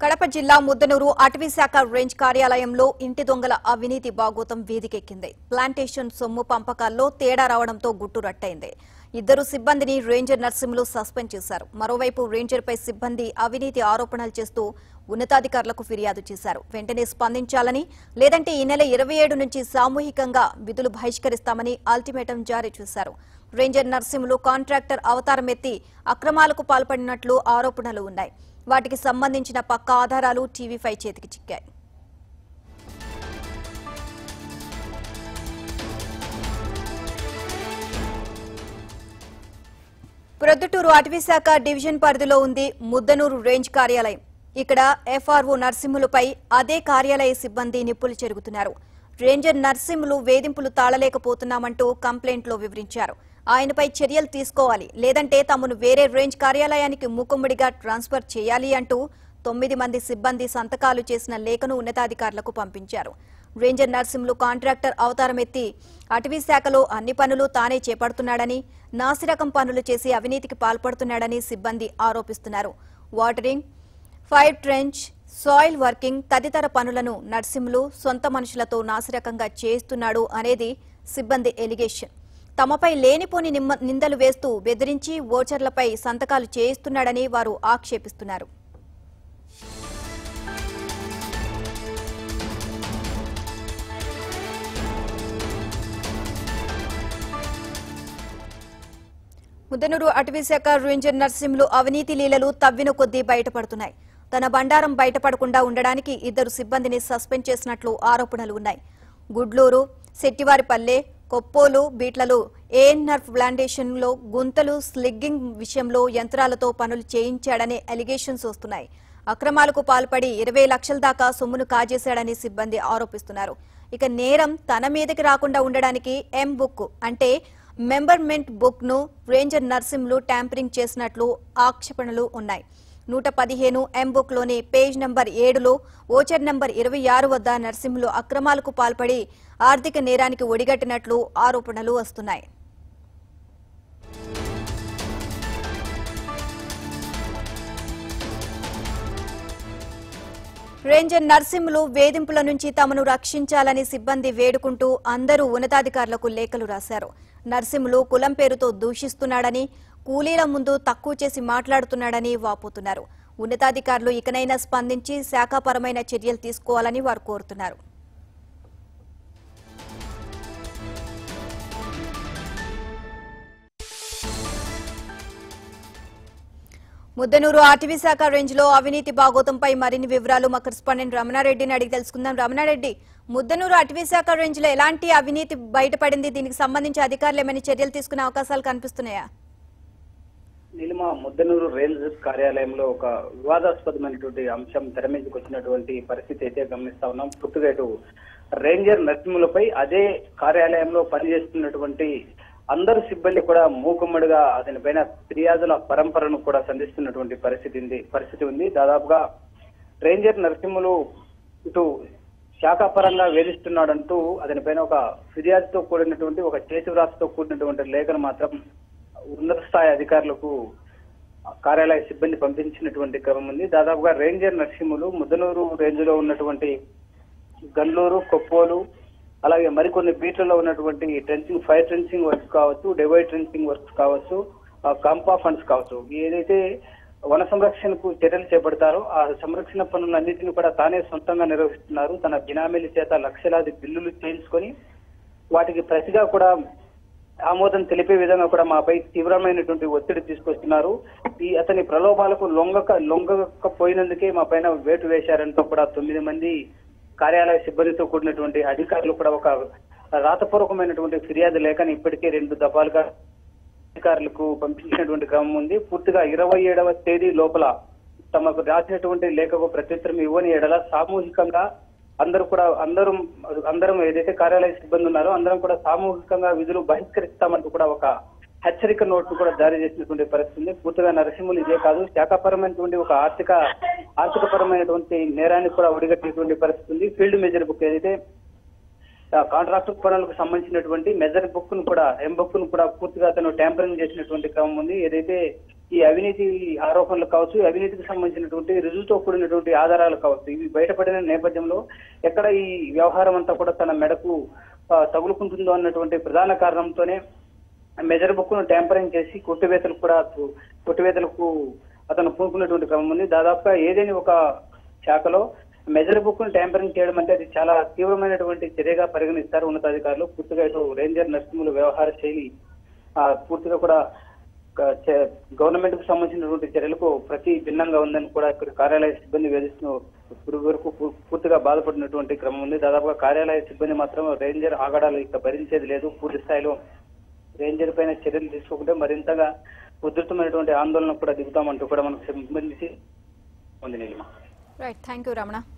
కడప జిల్లా ముద్దనూరు అటవీ శాఖ రేంజ్ కార్యాలయంలో ఇంటి దొంగల అవినీతి బాగోతం వేదికెక్కింది ప్లాంటేషన్ సొమ్ము పంపకాల్లో తేడా రావడంతో గుట్టు రట్టయింది ఇద్దరు సిబ్బందిని రేంజర్ నర్సింహులు సస్పెండ్ చేశారు మరోవైపు రేంజర్పై సిబ్బంది అవినీతి ఆరోపణలు చేస్తూ ఉన్నతాధికారులకు ఫిర్యాదు చేశారు వెంటనే స్పందించాలని లేదంటే ఈ నెల ఇరవై ఏడు నుంచి సామూహికంగా విధులు బహిష్కరిస్తామని అల్టిమేటం జారీ చేశారు రేంజర్ నర్సింహులు కాంట్రాక్టర్ అవతారం ఎత్తి అక్రమాలకు పాల్పడినట్లు ఆరోపణలు ఉన్నాయి వాటికి సంబంధించిన పక్క ఆధారాలు టీవీ ఫైవ్ చేతికి చిక్కాయి ప్రొద్దుటూరు అటవీశాఖ డివిజన్ పరిధిలో ఉంది ముద్దనూరు రేంజ్ కార్యాలయం ఇక్కడ ఎఫ్ఆర్ఓ నర్సింహులపై అదే కార్యాలయ సిబ్బంది నిప్పులు చెరుగుతున్నారు రేంజర్ నర్సింహులు వేధింపులు తాళలేకపోతున్నామంటూ కంప్లైంట్లో వివరించారు ఆయనపై చర్యలు తీసుకోవాలి లేదంటే తమను వేరే రేంజ్ కార్యాలయానికి మూకుమ్మడిగా ట్రాన్స్ఫర్ చేయాలి అంటూ తొమ్మిది మంది సిబ్బంది సంతకాలు చేసిన లేఖను ఉన్నతాధికారులకు పంపించారు రేంజర్ నర్సింహులు కాంట్రాక్టర్ అవతారం ఎత్తి అటవీ శాఖలో అన్ని పనులు తానే చేపడుతున్నాడని నాసిరకం పనులు చేసి అవినీతికి పాల్పడుతున్నాడని సిబ్బంది ఆరోపిస్తున్నారు watering fire trench soil working తదితర పనులను నర్సింహులు సొంత మనుషులతో నాసిరకంగా చేస్తున్నాడు అనేది సిబ్బంది ఎలిగేషన్ తమపై లేనిపోని నిమ్మ- నిందలు వేస్తూ బెదిరించి ఓచర్లపై సంతకాలు చేయిస్తున్నాడని వారు ఆక్షేపిస్తున్నారు ముద్దనూరు అటవీశాఖ రేంజర్ నర్సింహులు అవినీతి లీలలు తవ్విన కొద్దీ బయటపడుతున్నాయి తన బండారం బయటపడకుండా ఉండడానికి ఇద్దరు సిబ్బందిని సస్పెండ్ చేసినట్లు ఆరోపణలు ఉన్నాయి గుడ్లూరు శెట్టివారిపల్లె కొప్పోలు బీట్లలో ఏఎన్ఆర్ ప్లాంటేషన్లో గుంతలు స్లిగ్గింగ్ విషయంలో యంత్రాలతో పనులు చేయించాడనే అలిగేషన్స్ వస్తున్నాయి అక్రమాలకు పాల్పడి ఇరవై లక్షల దాకా సొమ్మును కాజేశాడని సిబ్బంది ఆరోపిస్తున్నారు ఇక నేరం తన మీదకి రాకుండా ఉండడానికి ఎం బుక్ అంటే మెంబర్మెంట్ బుక్ ను రేంజర్ నర్సింహులు ట్యాంపరింగ్ చేసినట్లు ఆక్షేపణలు ఉన్నాయి నూట పదిహేను ఎం బుక్ లోని పేజ్ నంబర్ ఏడులో ఓచర్ నంబర్ ఇరవై ఆరు వద్ద నర్సింహులు అక్రమాలకు పాల్పడి ఆర్థిక నేరానికి ఒడిగట్టినట్లు ఆరోపణలు వస్తున్నాయి రేంజర్ నర్సింహులు వేధింపుల నుంచి తమను రక్షించాలని సిబ్బంది వేడుకుంటూ అందరూ ఉన్నతాధికారులకు లేఖలు రాశారు నర్సింహులు కులం పేరుతో దూషిస్తున్నాడని కూలీల ముందు తక్కువ చేసి మాట్లాడుతున్నాడని వాపోతున్నారు ఉన్నతాధికారులు ఇకనైనా స్పందించి శాఖాపరమైన చర్యలు తీసుకోవాలని వారు కోరుతున్నారు ముద్దనూరు అటవీ శాఖ రేంజ్ లో అవినీతి బాగోతంపై మరిన్ని వివరాలు మా కరెస్పాండెంట్ రమణారెడ్డిని అడిగి తెలుసుకుందాం రమణారెడ్డి ముద్దనూరు అటవీ శాఖ రేంజ్ లో ఎలాంటి అవినీతి బయటపడింది దీనికి సంబంధించి అధికారులు ఏమైనా చర్యలు తీసుకునే అవకాశాలు కనిపిస్తున్నాయా నీలిమ ముద్దనూరు రేంజ్ కార్యాలయంలో ఒక వివాదాస్పదమైనటువంటి అంశం తెర మీదకి వచ్చినటువంటి పరిస్థితి అయితే గమనిస్తా ఉన్నాం పూర్తిగా ఇటు రేంజర్ నరసింహులపై అదే కార్యాలయంలో పనిచేస్తున్నటువంటి అందరు సిబ్బంది కూడా మూకుమ్మడిగా అతని పైన ఫిర్యాదుల పరంపరను కూడా సంధిస్తున్నటువంటి పరిస్థితి ఉంది పరిస్థితి ఉంది దాదాపుగా రేంజర్ నరసింహులు ఇటు శాఖాపరంగా వేధిస్తున్నాడంటూ అతని పైన ఒక ఫిర్యాదుతో కూడినటువంటి ఒక చేతి వ్రాసతో కూడినటువంటి లేఖను మాత్రం ఉన్నత స్థాయి అధికారులకు కార్యాలయ సిబ్బంది పంపించినటువంటి క్రమం ఉంది దాదాపుగా రేంజర్ నరసింహులు ముద్దనూరు రేంజ్ లో ఉన్నటువంటి గన్లూరు కొప్పోలు అలాగే మరికొన్ని బీట్లలో ఉన్నటువంటి ట్రెంచింగ్ ఫైర్ ట్రెంచింగ్ వర్క్స్ కావచ్చు డివైడ్ ట్రెంచింగ్ వర్క్స్ కావచ్చు ఆ కంపా ఫండ్స్ కావచ్చు ఏదైతే వన సంరక్షణకు చర్యలు చేపడతారో ఆ సంరక్షణ పనులన్నింటినీ కూడా తానే సొంతంగా నిర్వహిస్తున్నారు తన బినామీల చేత లక్షలాది బిల్లులు చేయించుకొని వాటికి ప్రతిగా కూడా ఆమోదం తెలిపే విధంగా కూడా మాపై తీవ్రమైనటువంటి ఒత్తిడి తీసుకొస్తున్నారు ఈ అతని ప్రలోభాలకు లొంగక లొంగకపోయినందుకే మా పైన వేటు వేశారంటూ కూడా తొమ్మిది మంది కార్యాలయ సిబ్బందితో కూడినటువంటి అధికారులు కూడా ఒక రాతపూర్వకమైనటువంటి ఫిర్యాదు లేఖని ఇప్పటికే రెండు దఫాలుగా అధికారులకు పంపించినటువంటి క్రమం ఉంది పూర్తిగా ఇరవై ఏడవ తేదీ లోపల తమకు రాసినటువంటి లేఖకు ప్రత్యుత్తరం ఇవ్వని ఎడల సామూహికంగా అందరూ కూడా అందరూ అందరం ఏదైతే కార్యాలయ సిబ్బంది ఉన్నారో అందరం కూడా సామూహికంగా విధులు బహిష్కరిస్తామంటూ కూడా ఒక హెచ్చరిక నోట్ కూడా జారీ చేసినటువంటి పరిస్థితి ఉంది పూర్తిగా నరసింహులు ఇదే కాదు శాఖాపరమైనటువంటి ఒక ఆర్థిక ఆర్థిక పరమైనటువంటి నేరానికి కూడా ఒడిగట్టినటువంటి పరిస్థితి ఉంది ఫీల్డ్ మేజర్ బుక్ ఏదైతే ఆ కాంట్రాక్టర్ పనులకు సంబంధించినటువంటి మెజర్ బుక్ ను కూడా ఎం బుక్ ను కూడా పూర్తిగా అతను ట్యాంపరింగ్ చేసినటువంటి క్రమం ఉంది ఏదైతే ఈ అవినీతి ఆరోపణలు కావచ్చు ఈ అవినీతికి సంబంధించినటువంటి రుజువుతో కూడినటువంటి ఆధారాలు కావచ్చు ఇవి బయటపడిన నేపథ్యంలో ఎక్కడ ఈ వ్యవహారం అంతా కూడా తన మెడకు ఆ, తగులుకుంటుందో అన్నటువంటి ప్రధాన కారణంతోనే మెజర్ బుక్ ను ట్యాంపరింగ్ చేసి కొట్టివేతలకు కూడా కొట్టివేతలకు అతను పూనుకున్నటువంటి క్రమం ఉంది దాదాపుగా ఏదైనా ఒక శాఖలో మెజర్ బుక్ ను ట్యాంపరింగ్ చేయడం అంటే అది చాలా తీవ్రమైనటువంటి చర్యగా పరిగణిస్తారు ఉన్నతాధికారులు పూర్తిగా ఇటు రేంజర్ నర్సింహుల వ్యవహార శైలి ఆ, పూర్తిగా కూడా గవర్నమెంట్ కు సంబంధించినటువంటి చర్యలకు ప్రతి భిన్నంగా ఉందని కూడా ఇక్కడ కార్యాలయ సిబ్బంది వేధిస్తూ ఇప్పుడు వరకు పూ- పూర్తిగా బాధపడినటువంటి క్రమం ఉంది దాదాపుగా కార్యాలయ సిబ్బంది మాత్రం రేంజర్ ఆగడాలు ఇక భరించేది లేదు పూర్తి స్థాయిలో రేంజర్ పైన చర్యలు తీసుకుంటే మరింతగా ఉధృతమైనటువంటి ఆందోళన కూడా దిగుతామంటూ కూడా మనకు సంబంధించి ఉంది Neelima right thank you Ramana